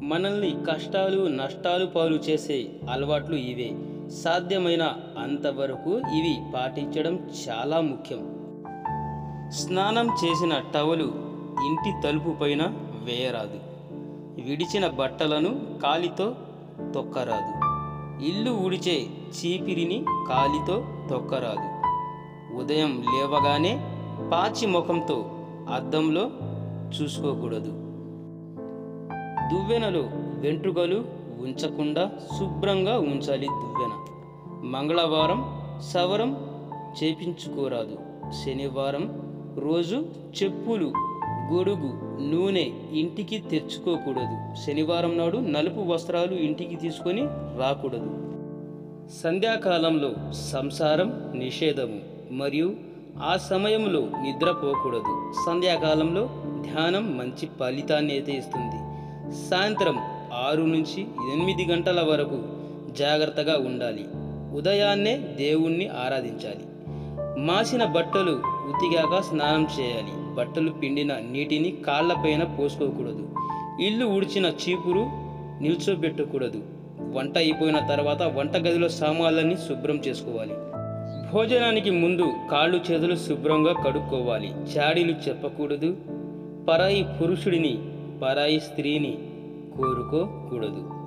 మనల్ని కష్టాలు నష్టాలు పాలు చేసే అలవాట్లు ఇవే సాధ్యమైన అంతవరకు ఇవి పాటించడం చాలా ముఖ్యం స్నానం చేసిన టవలు ఇంటి తలుపు పైన వేయరాదు విడిచిన బట్టలను కాలితో తొక్కరాదు ఇల్లు ఊడిచే చీపిరిని కాలితో తొక్కరాదు ఉదయం లేవగానే పాచి ముఖంతో అద్దంలో చూసుకోకూడదు దువ్వెనలో వెంట్రుకలు ఉంచకుండా శుభ్రంగా ఉంచాలి దువ్వెన మంగళవారం సవరం చేపించుకోరాదు శనివారం రోజు చెప్పులు గొడుగు నూనె ఇంటికి తెచ్చుకోకూడదు శనివారం నాడు నలుపు వస్త్రాలు ఇంటికి తీసుకొని రాకూడదు సంధ్యాకాలంలో సంసారం నిషేధము మరియు ఆ సమయంలో నిద్రపోకూడదు సంధ్యాకాలంలో ధ్యానం మంచి ఫలితాన్ని అయితే ఇస్తుంది సాయంత్రం ఆరు నుంచి ఎనిమిది గంటల వరకు జాగ్రత్తగా ఉండాలి ఉదయాన్నే దేవుణ్ణి ఆరాధించాలి మాసిన బట్టలు ఉతిగాక స్నానం చేయాలి బట్టలు పిండిన నీటిని కాళ్ళపైన పోసుకోకూడదు ఇల్లు ఉడిచిన చీపురు నిల్చోబెట్టకూడదు వంట అయిపోయిన తర్వాత వంటగదిలో సామాన్లన్నీ శుభ్రం చేసుకోవాలి భోజనానికి ముందు కాళ్ళు చేతులు శుభ్రంగా కడుక్కోవాలి చాడీలు చెప్పకూడదు పరాయి పురుషుడిని పరాయి స్త్రీని కోరుకోకూడదు